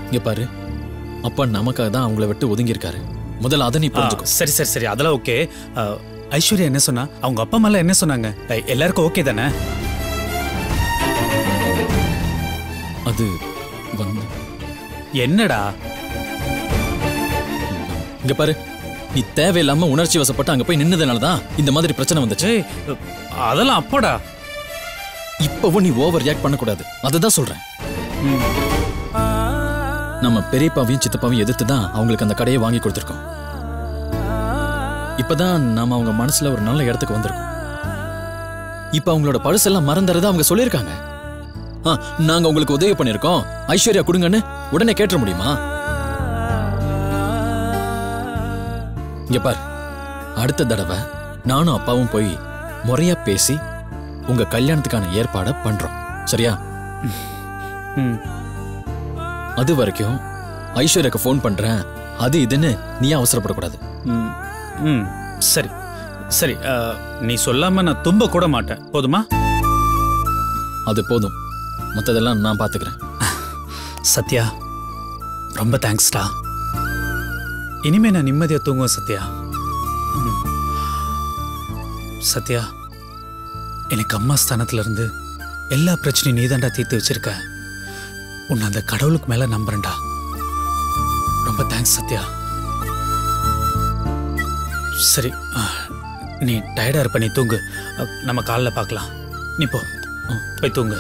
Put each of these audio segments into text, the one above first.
இங்க பாரு அப்பா நமக்காக தான் அவங்கள விட்டு ஒதுங்கி இருக்காரு முதல்ல அதை நீ ஆ, புரிஞ்சுக்கோ சரி சரி சரி அதெல்லாம் ஓகே ஆ, ஐஸ்வர்யா என்ன சொன்னா அவங்க அப்பா அம்மா என்ன சொன்னாங்க எ- எல்லாருக்கும் ஓகே தானே அது வந்து என்னடா இங்க பாரு நீ தேவையில்லாம உணர்ச்சி வசப்பட்டு அங்க போய் நின்னதுனால தான் இந்த மாதிரி பிரச்சனை வந்துச்சு ஏய் அதெல்லாம் அப்போடா இப்பவும் நீ ஓவர் ரியாக்ட் பண்ணக்கூடாது அதுதான் சொல்றேன் நம்ம பெரியப்பாவையும் சித்தப்பாவையும் எதிர்த்து தான் அவங்களுக்கு அந்த கடையை வாங்கி கொடுத்துருக்கோம் இப்பதான் நாம அவங்க மனசுல ஒரு நல்ல இடத்துக்கு வந்திருக்கோம் இப்ப அவங்களோட பழசெல்லாம் மறந்துறத அவங்க சொல்லியிருக்காங்க ஆ, நாங்க உங்களுக்கு உதவி பண்ணிருக்கோம் ஐஸ்வர்யா கொடுங்கன்னு உடனே கேட்டுற முடியுமா இங்க பார் அடுத்த தடவை நானும் அப்பாவும் போய் முறையா பேசி உங்க கல்யாணத்துக்கான ஏற்பாடை பண்றோம் சரியா ம் அது வரைக்கும் ஐஸ்வர்யாக்கு ஃபோன் பண்றேன் அது இதுன்னு நீ அவசரப்படக்கூடாது ம், ம் சரி சரி ஆ, நீ சொல்லாம நான் தும்ப கூட மாட்டேன் போதுமா அது போதும் மத்ததெல்லாம் நான் பாத்துக்கிறேன் சத்யா ரொம்ப தேங்க்ஸ்டா இனிமே நான் நிம்மதியா தூங்குவேன் சத்யா ம். சத்யா எனக்கு அம்மா ஸ்தானத்துல இருந்து எல்லா பிரச்சனையும் நீதான்டா தீர்த்து வச்சிருக்க உன்னை அந்த கடவுளுக்கு மேல நம்புறேன்டா ரொம்ப தேங்க்ஸ் சத்யா சரி ஆ, நீ டயர்டா இருப்ப நீ தூங்கு அ, நம்ம காலைல பார்க்கலாம் நீ போ ம், போய் தூங்கு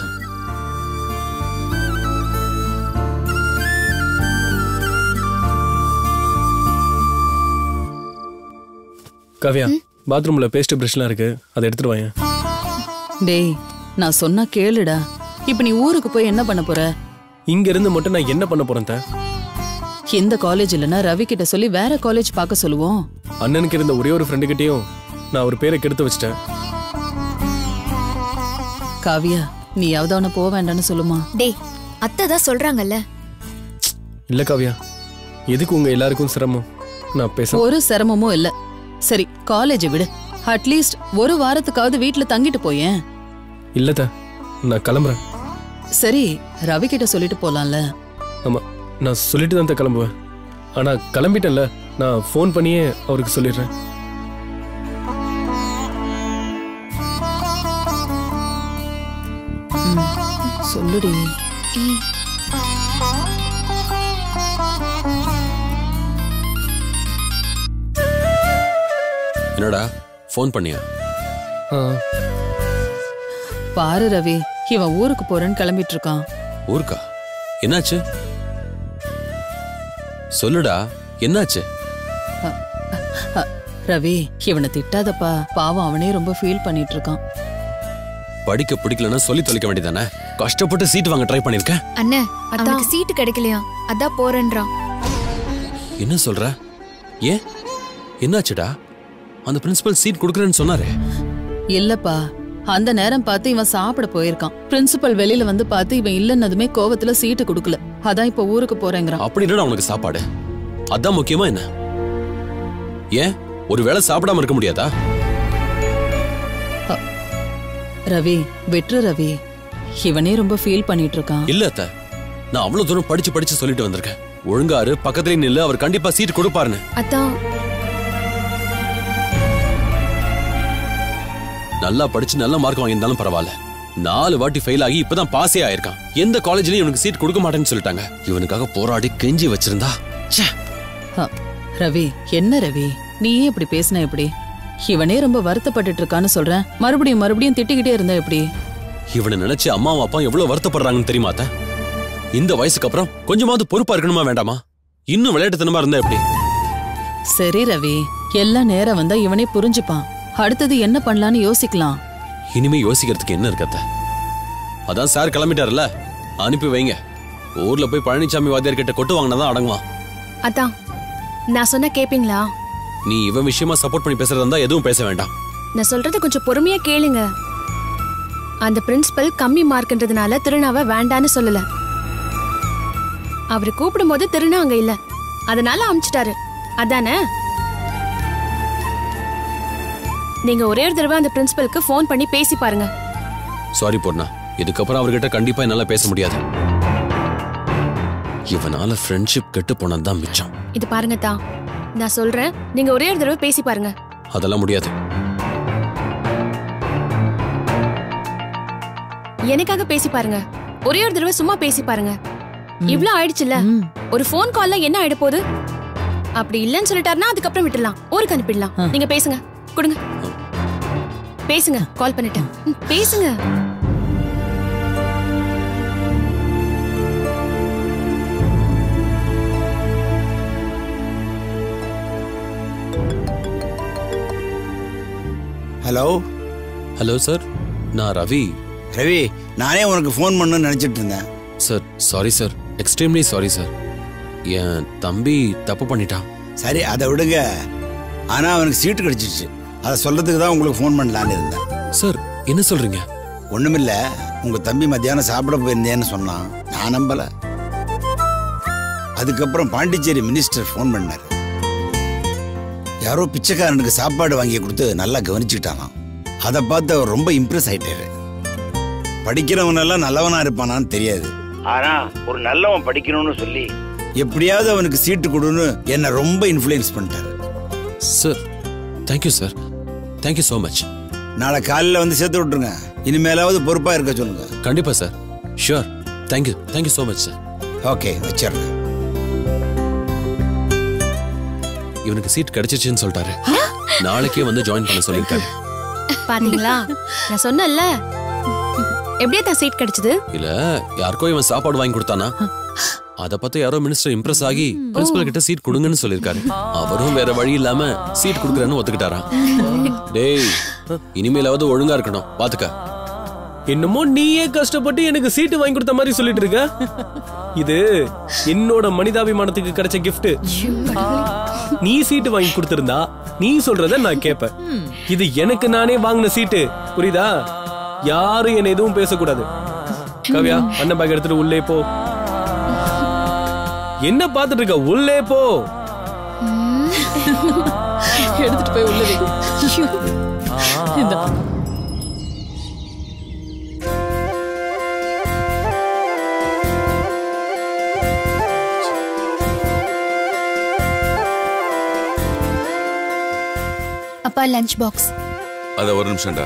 காவியா பாத்ரூம்ல பேஸ்ட் பிரஷ்லாம் இருக்கு அதை எடுத்துட்டு வாங்க டேய் நான் சொன்னா கேளுடா இப்ப நீ ஊருக்கு போய் என்ன பண்ண போற இங்க இருந்து மட்டும் நான் என்ன பண்ண போறேன் தா? இந்த காலேஜ் இல்லைன்னா ரவி கிட்ட சொல்லி வேற காலேஜ் பார்க்க சொல்லுவோம் அண்ணனுக்கு இருந்த ஒரே ஒரு ஃப்ரெண்டு கிட்டயும் நான் ஒரு பேரை கெடுத்து வச்சிட்டேன் காவியா நீ அவன போக வேண்டாம்னு சொல்லுமா டேய் அத்தை தான் சொல்றாங்கல்ல இல்ல காவியா எதுக்கு உங்க எல்லாருக்கும் சிரமம் நான் பேச ஒரு சிரமமும் இல்ல சரி காலேஜ் விடு அட்லீஸ்ட் ஒரு வாரத்துக்காவது வீட்ல தங்கிட்டு போயேன் இல்ல தா நான் கிளம்புறேன் சரி ரவி கிட்ட சொல்லிட்டு போலாம்ல ஆமா நான் சொல்லிட்டு தான் தா கிளம்புவேன் ஆனா கிளம்பிட்டேன்ல நான் ஃபோன் பண்ணியே அவருக்கு சொல்லிடுறேன் சொல்லுடி என்னடா ஃபோன் பண்ணியா ஆ, பாரு ரவி இவன் ஊருக்கு போறேன்னு கிளம்பிட்டு இருக்கான் ஊருக்கா என்னாச்சு சொல்லுடா என்னாச்சு அ, ரவி இவனை திட்டாதப்பா பாவம் அவனே ரொம்ப ஃபீல் பண்ணிட்டு இருக்கான் படிக்க பிடிக்கலன்னா சொல்லி தொலைக்க வேண்டியதானே கஷ்டப்பட்டு சீட் வாங்க ட்ரை பண்ணிருக்கேன் அண்ணே அவனுக்கு சீட்டு கிடைக்கலையா அதான் போறேன்றான் என்ன சொல்ற ஏன் என்னாச்சுடா அந்த பிரின்சிபல் சீட் கொடுக்குறேன்னு சொன்னாரே இல்லப்பா அந்த நேரம் பார்த்து இவன் சாப்பிட போயிருக்கான் பிரின்சிபல் வெளியில வந்து பார்த்து இவன் இல்லன்னதுமே கோவத்துல சீட்டு கொடுக்கல அதான் இப்ப ஊருக்கு போறேங்கிறான் அப்படி என்னடா உனக்கு சாப்பாடு அதான் முக்கியமா என்ன ஏன் ஒரு வேளை சாப்பிடாம இருக்க முடியாதா ரவி விட்டுரு ரவி இவனே ரொம்ப ஃபீல் பண்ணிட்டு இருக்கான் இல்ல அத்த நான் அவ்வளவு தூரம் படிச்சு படிச்சு சொல்லிட்டு வந்திருக்கேன் ஒழுங்காரு பக்கத்துலயே நில்லு அவர் கண்டிப்பா சீட் கொடுப்பாருன்னு அதான் நல்லா படிச்சு நல்ல மார்க் வாங்கியிருந்தாலும் பரவாயில்ல நாலு வாட்டி ஃபெயில் ஆகி இப்பதான் பாஸே ஆயிருக்கான் எந்த காலேஜ்லயும் இவனுக்கு சீட் கொடுக்க மாட்டேன்னு சொல்லிட்டாங்க இவனுக்காக போராடி கெஞ்சி வச்சிருந்தா ச்சே ஹ, ரவி என்ன ரவி நீயே இப்படி பேசின எப்படி இவனே ரொம்ப வருத்தப்பட்டுட்டு இருக்கான்னு சொல்றேன் மறுபடியும் மறுபடியும் திட்டிக்கிட்டே இருந்தா எப்படி இவனை நினைச்சு அம்மாவும் அப்பா எவ்வளவு வருத்தப்படுறாங்கன்னு தெரியுமா அத்தை? இந்த வயசுக்கு அப்புறம் கொஞ்சமாவது பொறுப்பா இருக்கணுமா வேண்டாமா இன்னும் விளையாட்டுத்தனமா இருந்தா எப்படி சரி ரவி எல்லாம் நேரம் வந்தா இவனே புரிஞ்சுப்பான் அடுத்தது என்ன பண்ணலான்னு யோசிக்கலாம் இனிமே யோசிக்கிறதுக்கு என்ன இருக்கு அத்தை? அதான் சார் கிளம்பிட்டாருல்ல அனுப்பி வைங்க ஊர்ல போய் பழனிசாமி வாத்தியார் கிட்ட கொட்டு வாங்கினாதான் அடங்குவான் அதான் நான் சொன்னா கேப்பீங்களா நீ இவன் விஷயமா சப்போர்ட் பண்ணி பேசுறதா இருந்தா எதுவும் பேச வேண்டாம் நான் சொல்றத கொஞ்சம் பொறுமையா கேளுங்க அந்த பிரின்சிபல் கம்மி மார்க்ன்றதுனால திருநாவை வேண்டான்னு சொல்லல அவரு கூப்பிடும்போது திருநா அங்க இல்ல அதனால அமிச்சிட்டாரு அதானே நீங்க ஒரே ஒரு தடவை அந்த பிரின்சிபலுக்கு ஃபோன் பண்ணி பேசி பாருங்க சாரி பூர்ணா இதுக்கப்புறம் அவர்கிட்ட கண்டிப்பா என்னால பேச முடியாது இவனால ஃப்ரெண்ட்ஷிப் கெட்டு போனதுதான் மிச்சம் இது பாருங்க தா நான் சொல்றேன் நீங்க ஒரே ஒரு தடவை பேசி பாருங்க அதெல்லாம் முடியாது எனக்காக பேசி பாருங்க ஒரே ஒரு தடவை சும்மா பேசி பாருங்க இவ்ளோ ஆயிடுச்சுல்ல ம். ஒரு ஃபோன் கால்ல என்ன ஆயிட போகுது அப்படி இல்லைன்னு சொல்லிட்டாருன்னா அதுக்கப்புறம் விட்டுடலாம் ஊருக்கு அனுப்பிடலாம் நீங்க பேசுங்க கொடுங்க பேசுங்க கால் பண்ணிட்டேன் ம், பேசுங்க ஹலோ ஹலோ சார் நான் ரவி ரவி நானே உனக்கு ஃபோன் பண்ணணும்னு நினச்சிட்டு இருந்தேன் sir sorry sir extremely sorry sir என் தம்பி தப்பு பண்ணிட்டான் சரி அதை விடுங்க ஆனால் அவனுக்கு சீட்டு கிடைச்சிச்சு அதை சொல்றதுக்கு தான் உங்களுக்கு ஃபோன் பண்ணலான்னு இருந்தேன் சார் என்ன சொல்றீங்க ஒண்ணுமில்ல உங்க தம்பி மத்தியானம் சாப்பிட போயிருந்தேன்னு சொன்னான் நான் நம்பல அதுக்கப்புறம் பாண்டிச்சேரி மினிஸ்டர் ஃபோன் பண்ணார் யாரோ பிச்சைக்காரனுக்கு சாப்பாடு வாங்கி கொடுத்து நல்லா கவனிச்சுக்கிட்டானாம் அதை பார்த்து அவர் ரொம்ப இம்ப்ரெஸ் ஆயிட்டாரு படிக்கிறவனெல்லாம் நல்லவனா இருப்பானான்னு தெரியாது ஆனா ஒரு நல்லவன் படிக்கணும்னு சொல்லி எப்படியாவது அவனுக்கு சீட்டு கொடுன்னு என்னை ரொம்ப இன்ஃப்ளூயன்ஸ் பண்ணிட்டாரு sir thank you sir thank you so much நாளை காலையில் வந்து சேர்த்து விட்டுருங்க இனிமேலாவது பொறுப்பா இருக்க சொல்லுங்க கண்டிப்பா sir sure thank you thank you so much sir okay வச்சிடுறேன் இவனுக்கு சீட் கிடைச்சிச்சுன்னு சொல்லிட்டாரு நாளைக்கே வந்து ஜாயின் பண்ண சொல்லியிருக்காரு பாத்தீங்களா நான் சொன்னேன்ல எப்படியே தான் சீட் கிடைச்சது இல்ல யாருக்கோ இவன் சாப்பாடு வாங்கி கொடுத்தானா அத பார்த்து யாரோ மினிஸ்டர் இம்ப்ரெஸ் ஆகி பிரின்சிபல் கிட்ட சீட் கொடுங்கன்னு சொல்லிருக்காரு அவரும் வேற வழி இல்லாம சீட் கொடுக்குறேன்னு ஒத்துக்கிட்டாராம் டேய் இனிமேலாவது ஒழுங்கா இருக்கணும் பாத்துக்க என்னமோ நீயே கஷ்டப்பட்டு எனக்கு சீட்டு வாங்கி கொடுத்த மாதிரி சொல்லிட்டு இருக்க இது என்னோட மனிதாபிமானத்துக்கு கிடைச்ச gift நீ சீட்டு வாங்கி கொடுத்திருந்தா நீ சொல்றத நான் கேட்பேன் இது எனக்கு நானே வாங்கின சீட்டு புரியுதா யாரும் என்ன எதுவும் பேசக்கூடாது கவ்யா அண்ணன் பேக் எடுத்துட்டு உள்ளே போ என்ன பார்த்துட்டு இருக்க உள்ளே போ எடுத்துட்டு போய் உள்ள வை. இந்தா. அப்பா லஞ்ச் பாக்ஸ் அத ஒரு நிமிஷம்டா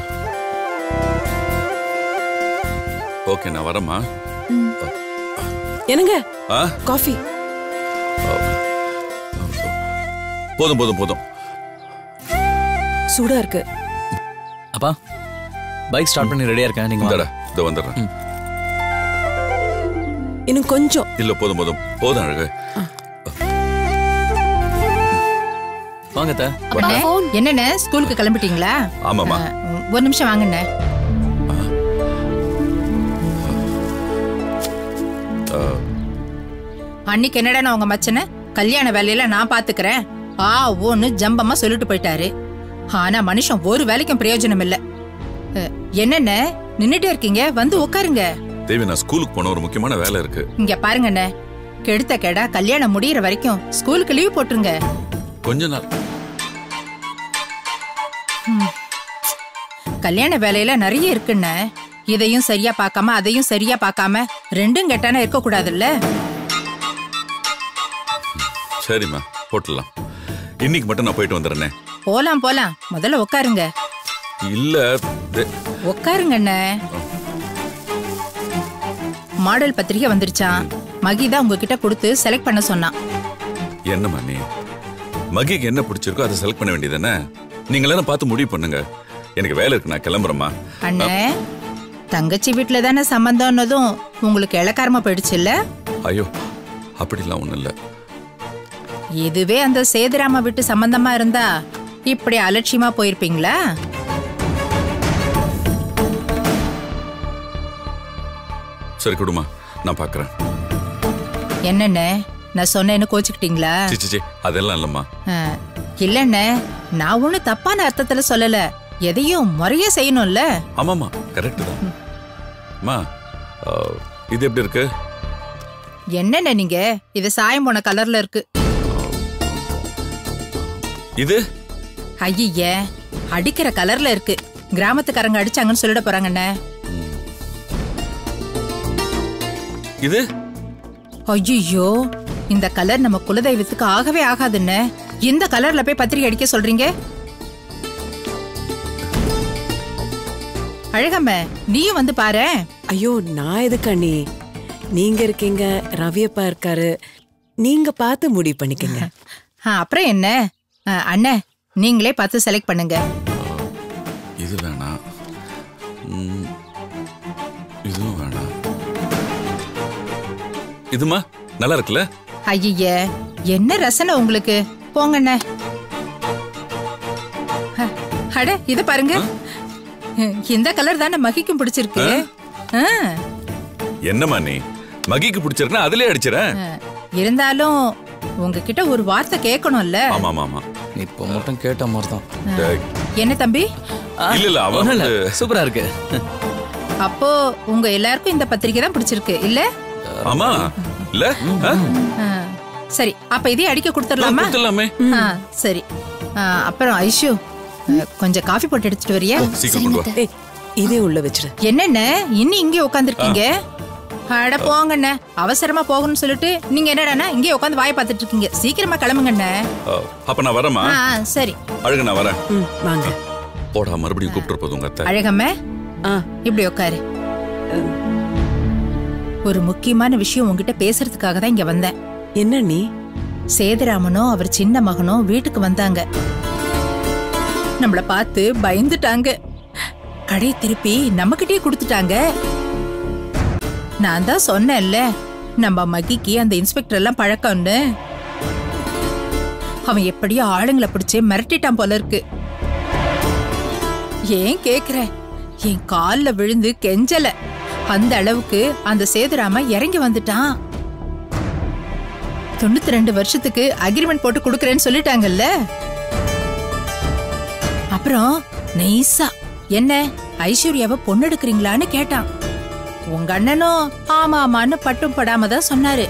ஓகே நான் வரேம்மா என்னங்க ஆ காஃபி போதும் போதும் போதும் சூடா இருக்கு அப்பா பைக் ஸ்டார்ட் பண்ணி ரெடியா இருக்கேன் நீங்க இந்தாடா வாங்க. இதோ வந்துடுறேன் இன்னும் கொஞ்சம் இல்ல போதும் போதும் போதும் அழகு வாங்க அத்தை. அண்ணே, என்னண்ணே ஸ்கூலுக்கு கிளம்பிட்டீங்களா ஆமாம்மா அஹ், ஒரு நிமிஷம் வாங்கண்ணே அன்னைக்கு என்னடா நான் உங்க மச்சனை கல்யாண வேலையில நான் பாத்துக்கிறேன் ஆ ஓன்னு ஜம்பமா சொல்லிட்டு போயிட்டாரு ஆனா மனுஷன் ஒரு வேலைக்கும் பிரயோஜனம் இல்ல அஹ், என்னண்ணே நின்னுட்டே இருக்கீங்க வந்து உட்காருங்க தேவி நான் ஸ்கூலுக்கு போன ஒரு முக்கியமான வேலை இருக்கு இங்க பாருங்கண்ணே கெடுத்த கேடா கல்யாணம் முடியற வரைக்கும் ஸ்கூலுக்கு லீவ் போட்டுருங்க கொஞ்ச நாள் கல்யாண வேலையில நிறைய இருக்குண்ணே இதையும் சரியா பார்க்காம அதையும் சரியா பார்க்காம ரெண்டும் கெட்டானா இருக்க கூடாதுல்ல சரிம்மா போட்டுடலாம் இன்னைக்கு மட்டும் நான் போயிட்டு வந்துடுறேனே போலாம் போலாம் முதல்ல உட்காருங்க இல்ல தே- உட்காருங்கண்ணே மாடல் பத்திரிக்கை வந்துருச்சான் மகிதா உங்ககிட்ட கொடுத்து செலக்ட் பண்ண சொன்னான் என்னம்மா நீ மகிக்கு என்ன பிடிச்சிருக்கோ அதை செலக்ட் பண்ண வேண்டியதானே நீங்க எல்லாரும் பார்த்து முடிவு பண்ணுங்க எனக்கு வேலை இருக்கு நான் கிளம்புறேம்மா அண்ணே தங்கச்சி வீட்டுல தானே சம்பந்தம்னதும் உங்களுக்கு இளக்காரமா போயிடுச்சுல்ல ஐயோ அப்படிலாம் ஒண்ணும் இல்ல இதுவே அந்த சேதுராம வீட்டு சம்பந்தமா இருந்தா இப்படி அலட்சியமா போயிருப்பீங்களா சரி கொடுமா நான் பாக்குறேன் என்னண்ணே நான் சொன்னேன்னு கோச்சுக்கிட்டீங்களா சி சி, சி அதெல்லாம் இல்லம்மா ஆ, இல்லண்ணே நான் ஒண்ணும் தப்பான அர்த்தத்துல சொல்லல எதையும் முறையா செய்யணும்ல ஆமாமா கரெக்ட் தான் அம்மா ஆ, இது எப்படி இருக்கு என்னண்ணே நீங்க இது சாயம் போன கலர்ல இருக்கு இது ஐய அடிக்கிற கலர்ல இருக்கு கிராமத்துக்காரங்க அடிச்சாங்கன்னு சொல்லிட போறாங்கண்ணே இது ஐயோ இந்த கலர் நம்ம குலதெய்வத்துக்கு ஆகவே ஆகாதுன்னு இந்த கலர்ல போய் பத்திரிக்கை அடிக்க சொல்றீங்க அழகம்ம நீயும் வந்து பாரு ஐயோ நான் எதுக்கு அண்ணி நீங்க இருக்கீங்க ரவியப்பா இருக்காரு நீங்க பார்த்து முடிவு பண்ணிக்கங்க அப்புறம் என்ன ஆ, அண்ணே நீங்களே பார்த்து செலக்ட் பண்ணுங்க இது வேணாம் ம், இதுவும் வேணாம் இதுமா நல்லா இருக்குல்ல ஐய என்ன ரசனை உங்களுக்கு போங்கண்ணே அ, அட இத பாருங்க இந்த கலர் தானே மகிக்கும் பிடிச்சிருக்கு ஆ, என்னம்மா நீ மகிக்கு பிடிச்சிருக்குன்னா அதுலயே அடிச்சிடறேன் ஆ, இருந்தாலும் உங்ககிட்ட ஒரு வார்த்தை கேட்கணும்ல ஆமா ஆமா ஆமா இப்போ மட்டும் கேட்ட மாதிரி தான் டேய், என்ன தம்பி இல்ல இல்ல அவன் ஒண்ணும் இல்ல வந்து- சூப்பரா இருக்கு அப்போ உங்க எல்லாருக்கும் இந்த பத்திரிக்கை தான் பிடிச்சிருக்கு இல்ல ஆமா இல்ல ஆ? ஆ, சரி அப்ப இதே அடிக்க கொடுத்துடலாமா கொடுத்துடலாமே ஆ, சரி ஆ, அப்புறம் ஐஷு ஆ, கொஞ்சம் காஃபி போட்டு எடுத்துட்டு வரியா சீக்கிரம் கொண்டு வா ஏய் இதே உள்ள வச்சிரு என்னென்ன இன்னும் இங்கே உட்காந்துருக்கீங்க அட போங்கண்ணே அவசரமா போகணும்னு சொல்லிட்டு நீங்க என்னடாண்ணா இங்கே உட்காந்து வாயை பார்த்துட்டு இருக்கீங்க சீக்கிரமா கிளம்புங்கண்ணே ஆ, அப்ப நான் வரேம்மா ஆ ஆ, சரி அழகு நான் வரேன் ம் வாங்க போடா மறுபடியும் கூப்பிட்டு போதும் உங்க அத்தை அழகம்மே ஆ இப்படி உட்காரு ஒரு முக்கியமான விஷயம் உங்ககிட்ட பேசுறதுக்காக தான் இங்க வந்தேன் என்ன நீ சேதுராமனும் அவர் சின்ன மகனும் வீட்டுக்கு வந்தாங்க நம்மள பார்த்து பயந்துட்டாங்க கடையை திருப்பி நம்மகிட்டயே கொடுத்துட்டாங்க நான் தான் சொன்னேன்ல நம்ம மகிக்கு அந்த இன்ஸ்பெக்டர் எல்லாம் பழக்கம்னு அவன் எப்படியோ ஆளுங்களை பிடிச்சு மிரட்டிட்டான் போல இருக்கு ஏன் கேக்குற என் கால்ல விழுந்து கெஞ்சல அந்த அளவுக்கு அந்த சேதுராம இறங்கி வந்துட்டான் தொண்ணூத்தி ரெண்டு வருஷத்துக்கு அக்ரிமெண்ட் போட்டு கொடுக்கறேன்னு சொல்லிட்டாங்கல்ல அப்புறம் நைஸா என்ன ஐஸ்வர்யாவை பொண்ணு எடுக்கிறீங்களான்னு கேட்டான் உங்க அண்ணனும் ஆமா ஆமான்னு பட்டும் படாம தான் சொன்னாரு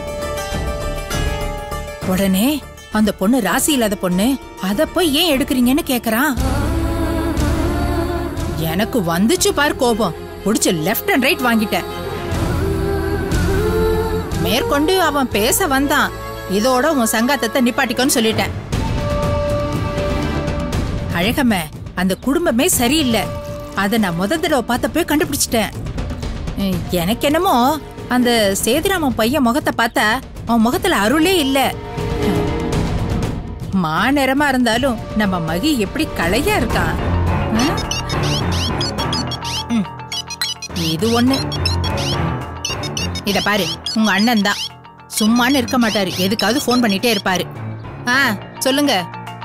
உடனே அந்த பொண்ணு ராசி இல்லாத பொண்ணு அத போய் ஏன் எடுக்கிறீங்கன்னு கேக்குறான் எனக்கு வந்துச்சு பார் கோபம் புடிச்சு லெஃப்ட் அண்ட் ரைட் வாங்கிட்டேன் மேற்கொண்டு அவன் பேச வந்தான் இதோட உன் சங்காத்தத்தை நிப்பாட்டிக்கோன்னு சொல்லிட்டேன் அழகம்மே அந்த குடும்பமே சரியில்லை அத நான் முத தடவை பார்த்தப்பவே கண்டுபிடிச்சிட்டேன் உம், எனக்கு என்னமோ அந்த சேதுராமன் பையன் முகத்தை பார்த்தா அவன் முகத்துல அருளே இல்ல மாநிறமா இருந்தாலும் நம்ம மகி எப்படி கலையா இருக்கான் உம்? உம். இது ஒண்ணு இத பாரு உங்க அண்ணன் தான் சும்மான்னு இருக்க மாட்டாரு எதுக்காவது ஃபோன் பண்ணிட்டே இருப்பாரு ஆ சொல்லுங்க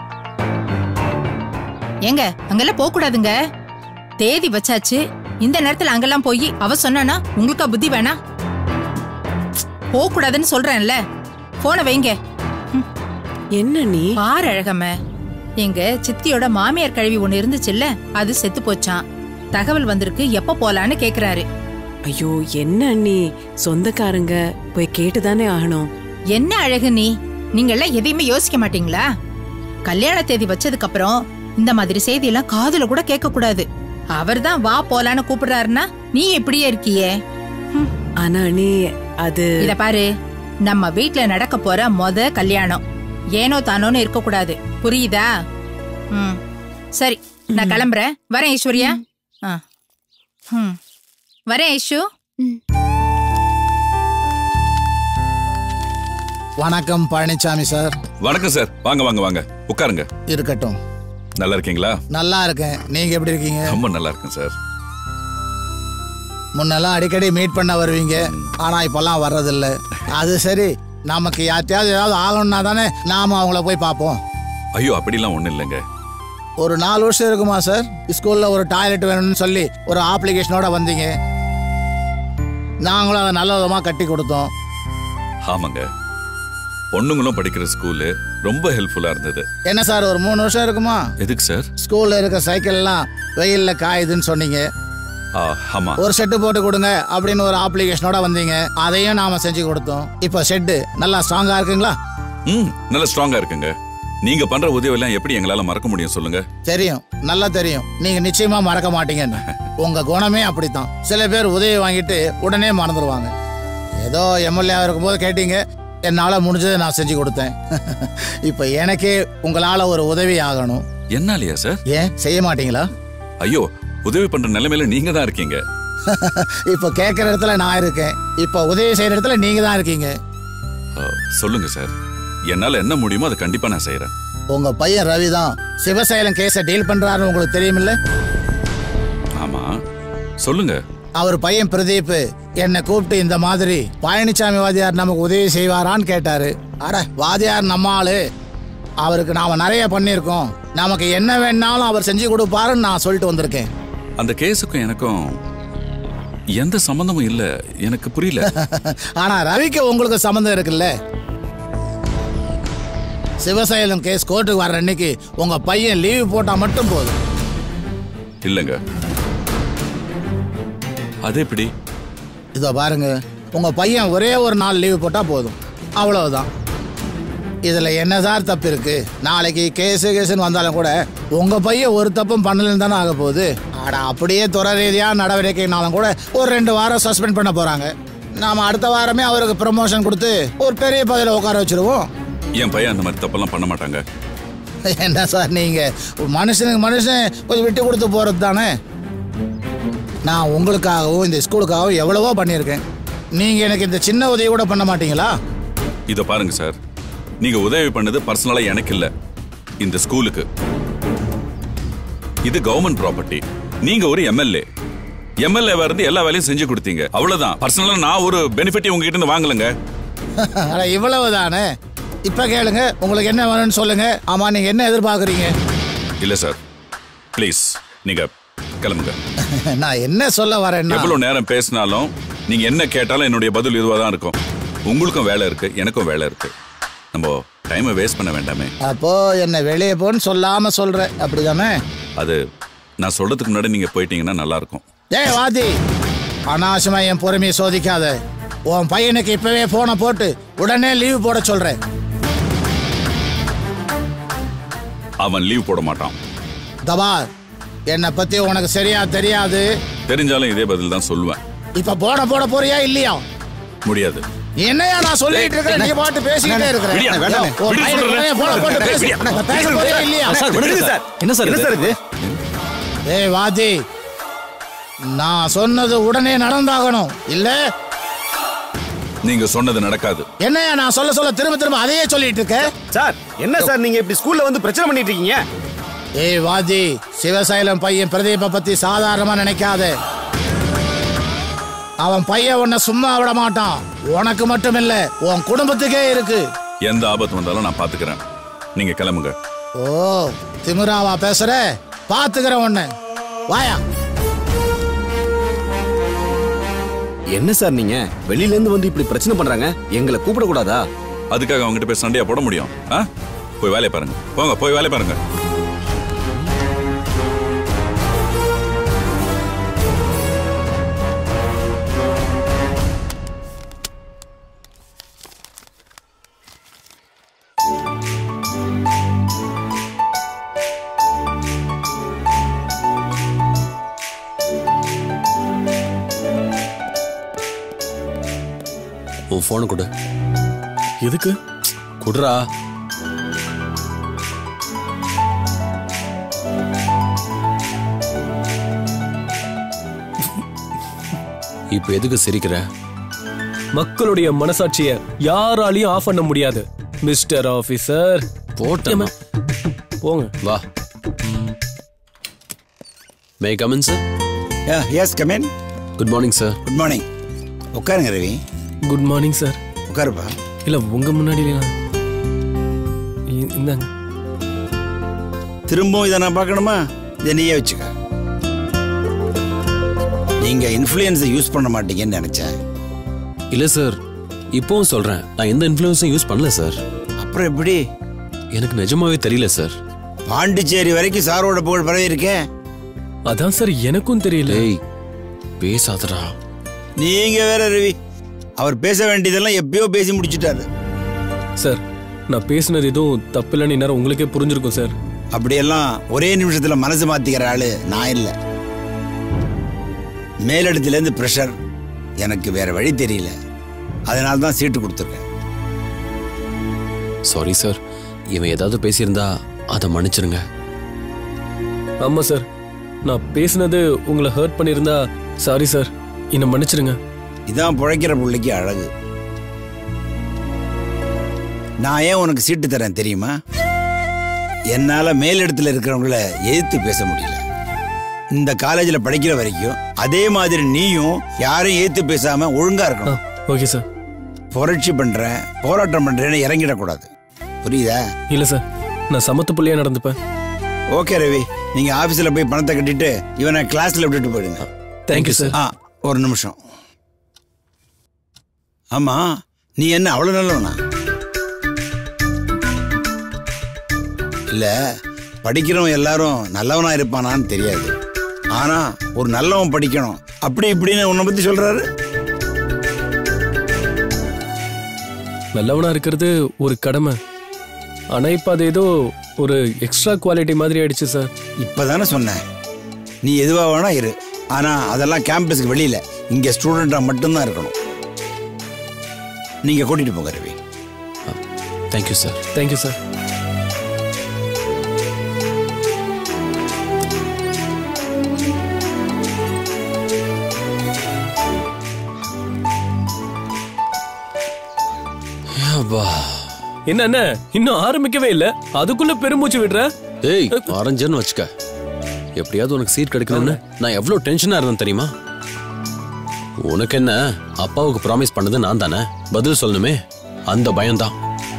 ஏங்க அங்கெல்லாம் போக கூடாதுங்க தேதி வச்சாச்சு இந்த நேரத்துல அங்கெல்லாம் போய் அவ சொன்னானா உங்களுக்கா புத்தி வேணா போக கூடாதுன்னு சொல்றேன்ல போனை வைங்க என்ன நீ பாரு அழகம்ம எங்க சித்தியோட மாமியார் கழுவி ஒண்ணு இருந்துச்சுல்ல அது செத்து போச்சான் தகவல் வந்திருக்கு எப்ப போலான்னு கேக்குறாரு ஐயோ என்ன நீ சொந்தக்காரங்க போய் கேட்டுதானே ஆகணும் என்ன அழகு நீ நீங்க எல்லாம் எதையுமே யோசிக்க மாட்டீங்களா கல்யாண தேதி வச்சதுக்கு அப்புறம் இந்த மாதிரி செய்தி எல்லாம் காதுல கூட கேட்க கூடாது அவர்தான் வா போலான்னு கூப்பிடுறாருன்னா நீ இப்படியே இருக்கியே ஆனா நீ அது இத பாரு நம்ம வீட்ல நடக்க போற மொத கல்யாணம் ஏனோ தானோன்னு இருக்க கூடாது புரியுதா ம் சரி நான் கிளம்புறேன் வரேன் ஐஸ்வர்யா ஆ ம் வரேன் ஐஷு வணக்கம் பழனிசாமி சார் வணக்கம் சார் வாங்க வாங்க வாங்க உட்காருங்க இருக்கட்டும் நல்லா இருக்கீங்களா நல்லா இருக்கேன் நீங்க எப்படி இருக்கீங்க ரொம்ப நல்லா இருக்கேன் சார் முன்னெல்லாம் அடிக்கடி மீட் பண்ண வருவீங்க ஆனா இப்பெல்லாம் வர்றதில்ல அது சரி நமக்கு யார்ட்டையாவது ஏதாவது ஆகணும்னா தானே நாம அவங்கள போய் பார்ப்போம் ஐயோ அப்படிலாம் ஒண்ணும் இல்லைங்க ஒரு நாலு வருஷம் இருக்குமா சார் ஸ்கூல்ல ஒரு டாய்லெட் வேணும்னு சொல்லி ஒரு ஆப்ளிகேஷனோட வந்தீங்க நாங்களும் அதை நல்ல விதமா கட்டி கொடுத்தோம் ஆமாங்க பொண்ணுங்களும் படிக்கிற ஸ்கூலு ரொம்ப ஹெல்ப்ஃபுல்லா இருந்தது என்ன சார் ஒரு மூணு வருஷம் இருக்குமா எதுக்கு சார் ஸ்கூல்ல இருக்க சைக்கிள் எல்லாம் வெயில்ல காயுதுன்னு சொன்னீங்க ஆ, ஆமா ஒரு ஷெட்டு போட்டு கொடுங்க அப்படின்னு ஒரு அப்ளிகேஷனோட வந்தீங்க அதையும் நாம செஞ்சு கொடுத்தோம் இப்போ ஷெட்டு நல்லா ஸ்ட்ராங்கா இருக்குங்களா ம் நல்ல ஸ்ட்ராங்கா இருக்குங்க நீங்க பண்ற உதவி எல்லாம் எப்படி எங்களால மறக்க முடியும் சொல்லுங்க தெரியும் நல்லா தெரியும் நீங்க நிச்சயமா மறக்க மாட்டீங்கன்னு உங்க குணமே அப்படித்தான் சில பேர் உதவி வாங்கிட்டு உடனே மறந்துடுவாங்க ஏதோ எம்எல்ஏ இருக்கும்போது கேட்டீங்க என்னால் முடிஞ்சதை நான் செஞ்சு கொடுத்தேன் இப்போ எனக்கே உங்களால் ஒரு உதவி ஆகணும் என்னாலயா சார் ஏன் செய்ய மாட்டீங்களா ஐயோ உதவி பண்ற நிலைமையில நீங்க தான் இருக்கீங்க இப்போ கேட்குற இடத்துல நான் இருக்கேன் இப்போ உதவி செய்கிற இடத்துல நீங்கள் தான் இருக்கீங்க அஹ், சொல்லுங்க சார் என்னால என்ன முடியுமோ அதை கண்டிப்பா நான் செய்யறேன் உங்கள் பையன் ரவி தான் சிவசைலம் கேஸை டீல் பண்ணுறாருன்னு உங்களுக்கு தெரியுமில்ல ஆமா சொல்லுங்க அவர் பையன் பிரதீப் என்னை கூப்பிட்டு இந்த மாதிரி பழனிசாமி வாதியார் நமக்கு உதவி செய்வாரான்னு கேட்டாரு அட வாதியார் நம்ம ஆளு அவருக்கு நாம நிறைய பண்ணியிருக்கோம் நமக்கு என்ன வேணாலும் அவர் செஞ்சு கொடுப்பாருன்னு நான் சொல்லிட்டு வந்திருக்கேன் அந்த கேஸுக்கும் எனக்கும் எந்த சம்பந்தமும் இல்ல எனக்கு புரியல ஆனா ரவிக்கு உங்களுக்கு சம்மந்தம் இருக்குல்ல சிவசைலம் கேஸ் கோர்ட்டுக்கு வர்ற அன்னைக்கு உங்க பையன் லீவ் போட்டா மட்டும் போதும் இல்லங்க அது எப்படி இதோ பாருங்க உங்க பையன் ஒரே ஒரு நாள் லீவு போட்டா போதும் அவ்வளவுதான் இதுல என்ன சார் தப்பு இருக்கு நாளைக்கு கேஸு கேஸுன்னு வந்தாலும் கூட உங்க பையன் ஒரு தப்பும் பண்ணலன்னு தானே ஆக போகுது ஆட அப்படியே துறை ரீதியா நடவடிக்கைனாலும் கூட ஒரு ரெண்டு வாரம் சஸ்பெண்ட் பண்ண போறாங்க நாம அடுத்த வாரமே அவருக்கு ப்ரமோஷன் கொடுத்து ஒரு பெரிய பதவியில் உட்கார வச்சிருவோம் என் பையன் அந்த மாதிரி தப்பெல்லாம் பண்ண மாட்டாங்க என்ன சார் நீங்க மனுஷனுக்கு மனுஷன் கொஞ்சம் விட்டு கொடுத்து போறது தானே நான் உங்களுக்காகவும் இந்த ஸ்கூலுக்காகவும் எவ்வளவோ பண்ணியிருக்கேன் நீங்க எனக்கு இந்த சின்ன உதவி கூட பண்ண மாட்டீங்களா இத பாருங்க சார் நீங்க உதவி பண்ணது பர்சனலா எனக்கு இல்ல இந்த ஸ்கூலுக்கு இது கவர்மெண்ட் ப்ராப்பர்ட்டி நீங்க ஒரு எம்எல்ஏ எம்எல்ஏவா இருந்து எல்லா வேலையும் செஞ்சு கொடுத்தீங்க அவ்வளவுதான் பர்சனலா நான் ஒரு பெனிஃபிட் உங்ககிட்ட இருந்து வாங்கலங்க அட இவ்வளவு தானே இப்ப கேளுங்க உங்களுக்கு என்ன வேணும்னு சொல்லுங்க ஆமா நீங்க என்ன எதிர்பார்க்கறீங்க இல்ல சார் ப்ளீஸ் நீங்க கிளம்புங்க நான் என்ன சொல்ல வரேன்னா எவ்வளவு நேரம் பேசினாலும் நீங்க என்ன கேட்டாலும் என்னுடைய பதில் இதுவா தான் இருக்கும் உங்களுக்கும் வேலை இருக்கு எனக்கும் வேலை இருக்கு நம்ம டைமை வேஸ்ட் பண்ண வேண்டாமே அப்போ என்ன வெளியே போன்னு சொல்லாம சொல்ற அப்படிதானே அது நான் சொல்றதுக்கு முன்னாடி நீங்க போயிட்டீங்கன்னா நல்லா இருக்கும் ஏய் வாதி அனாவசியமா என் பொறுமையை சோதிக்காத உன் பையனுக்கு இப்பவே போனை போட்டு உடனே லீவ் போட சொல்றேன் அவன் லீவ் போட மாட்டான் தபார் என்னை பத்தி உனக்கு சரியா தெரியாது தெரிஞ்சாலும் இதே பதில் தான் சொல்லுவேன் இப்ப போன போட போறியா இல்லையா முடியாது நீ என்னையா நான் சொல்லிட்டு இருக்கேன் நீ பாட்டு பேசிக்கிட்டே இருக்கிற விடியா, வேண்டாமே. உன் விடி பையனுக்கு சொல்றேன். உடனே போனை போட்டு பேசு விடியா. நான் பேச போறியா இல்லையா சார், விடுங்க சார். என்ன சார் இது? இது ஏய் வாதி நான் சொன்னது உடனே நடந்தாகணும் இல்ல நீங்க சொன்னது நடக்காது என்னையா நான் சொல்ல சொல்ல திரும்ப திரும்ப அதையே சொல்லிட்டு இருக்க சார் என்ன சார் நீங்க இப்படி ஸ்கூல்ல வந்து பிரச்சனை பண்ணிட்டு இருக்கீங்க ஏய் வாதி சிவசைலம் பையன் பிரதீப பத்தி சாதாரணமா நினைக்காத அவன் பையன் உன்னை சும்மா விட மாட்டான் உனக்கு மட்டும் இல்ல உன் குடும்பத்துக்கே இருக்கு எந்த ஆபத்து வந்தாலும் நான் பாத்துக்கிறேன் நீங்க கிளம்புங்க ஓ திமிராவா பேசுற பாத்துக்கிறேன் உன்னை வாயா என்ன சார் நீங்க வெளியில இருந்து வந்து இப்படி பிரச்சனை பண்றாங்க எங்களை கூப்பிட கூடாதா அதுக்காக அவங்ககிட்ட போய் சண்டையா போட முடியும் ஆ? போய் வேலையை பாருங்க போங்க போய் வேலையை பாருங்க உன் போனை கொடு எதுக்கு குடுறா இப்ப எதுக்கு சிரிக்கிற மக்களுடைய மனசாட்சிய யாராலையும் ஆஃப் பண்ண முடியாது மிஸ்டர் ஆபீசர் போட்டேன் போங்க வா may come in sir yes come in good morning sir good morning உட்காருங்க ரவி குட் மார்னிங் சார் உட்காருப்பா இல்ல உங்க முன்னாடி நான் இ- இந்தாங்க திரும்பவும் இதை நான் பார்க்கணுமா இதை நீயே வச்சுக்க நீங்க இன்ஃப்ளூயன்ஸை யூஸ் பண்ண மாட்டீங்கன்னு நினைச்சேன் இல்ல சார் இப்பவும் சொல்றேன் நான் எந்த இன்ஃப்ளூயன்ஸும் யூஸ் பண்ணல சார் அப்புறம் எப்படி எனக்கு நிஜமாவே தெரியல சார் பாண்டிச்சேரி வரைக்கும் சாரோட புகழ் பரவி இருக்கேன் அதான் சார் எனக்கும் தெரியல டேய் பேசாதடா நீங்க வேற ரவி அவர் பேச வேண்டியதெல்லாம் எப்பயோ பேசி முடிச்சிட்டாரு சார் நான் பேசுனது எதுவும் தப்பில்லைன்னு இந்நேரம் உங்களுக்கே புரிஞ்சிருக்கும் சார் அப்படியெல்லாம் ஒரே நிமிஷத்துல மனசு மாத்திக்கிற ஆளு நான் இல்ல மேலிடத்துல இருந்து ப்ரெஷர் எனக்கு வேற வழி தெரியல அதனால தான் சீட்டு கொடுத்துருக்கேன் சாரி சார் இவன் ஏதாவது பேசியிருந்தா அதை மன்னிச்சிருங்க ஆமா சார் நான் பேசினது உங்களை ஹர்ட் பண்ணியிருந்தா சாரி சார் என்னை மன்னிச்சிருங்க இதான் பிழைக்கிற பிள்ளைக்கு அழகு நான் ஏன் உனக்கு சீட்டு தரேன் தெரியுமா என்னால மேலிடத்துல இருக்கிறவங்கள எதிர்த்து பேச முடியல இந்த காலேஜில் படிக்கிற வரைக்கும் அதே மாதிரி நீயும் யாரையும் எதிர்த்து பேசாம ஒழுங்கா இருக்கணும் ஓகே சார் புரட்சி பண்றேன் போராட்டம் பண்றேன்னு இறங்கிடக்கூடாது புரியுதா இல்ல சார் நான் சமத்து புள்ளியா நடந்துப்பேன் ஓகே ரவி நீங்க ஆபீஸ்ல போய் பணத்தை கட்டிட்டு இவனை கிளாஸ்ல விட்டுட்டு போயிடுங்க தேங்க்யூ சார் ஆ ஒரு நிமிஷம் ஆமா நீ என்ன அவ்வளவு நல்லவனா இல்ல படிக்கிறவன் எல்லாரும் நல்லவனா இருப்பானான்னு தெரியாது ஆனா ஒரு நல்லவன் படிக்கணும் அப்படி இப்படின்னு உன்னை பத்தி சொல்றாரு நல்லவனா இருக்கிறது ஒரு கடமை ஆனா இப்ப அது ஏதோ ஒரு எக்ஸ்ட்ரா குவாலிட்டி மாதிரி ஆயிடுச்சு சார் இப்பதானே சொன்னேன் நீ எதுவா வேணா இரு ஆனா அதெல்லாம் கேம்பஸுக்கு வெளியில இங்க ஸ்டூடெண்டா மட்டும்தான் இருக்கணும் நீங்க கூட்டிட்டு போங்க Ravi thank you sir thank you sir அப்பா. என்ன என்ன இன்னும் ஆரம்பிக்கவே இல்ல அதுக்குள்ள பெருமூச்சு விடுற ஏய் ஆரஞ்சுன்னு வச்சுக்க எப்படியாவது உனக்கு சீட் கிடைக்கணும்னு நான் எவ்வளவு டென்ஷனா இருந்தேன் தெரியுமா உனக்கு என்ன அப்பாவுக்கு ப்ராமிஸ் பண்ணது நான் தானே பதில் சொல்லணுமே அந்த பயம்தான்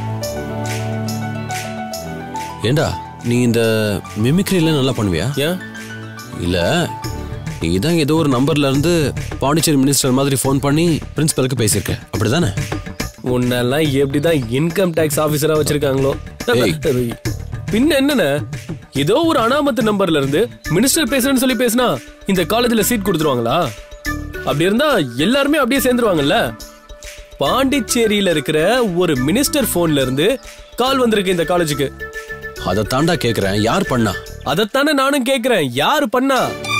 ஏண்டா நீ இந்த மிமிக்ரில நல்லா பண்ணுவியா ஏன் இல்ல நீ தான் ஏதோ ஒரு நம்பர்ல இருந்து பாண்டிச்சேரி மினிஸ்டர் மாதிரி ஃபோன் பண்ணி பிரின்சிபலுக்கு பேசியிருக்க அப்படிதானே உன்னெல்லாம் எப்படிதான் இன்கம் டாக்ஸ் ஆபீசரா வச்சிருக்காங்களோ பின்ன என்னண்ணே ஏதோ ஒரு அனாமத்து நம்பர்ல இருந்து மினிஸ்டர் பேசுறேன்னு சொல்லி பேசினா இந்த காலேஜ்ல சீட் கொடுத்துருவாங்களா அப்படி இருந்தா எல்லாருமே அப்படியே சேர்ந்துருவாங்கல்ல பாண்டிச்சேரியில இருக்கிற ஒரு மினிஸ்டர் போன்ல இருந்து கால் வந்திருக்கு இந்த காலேஜுக்கு அதை தாண்டா கேக்குறேன் யார் பண்ணா அதைத்தானே நானும் கேக்குறேன் யாரு பண்ணா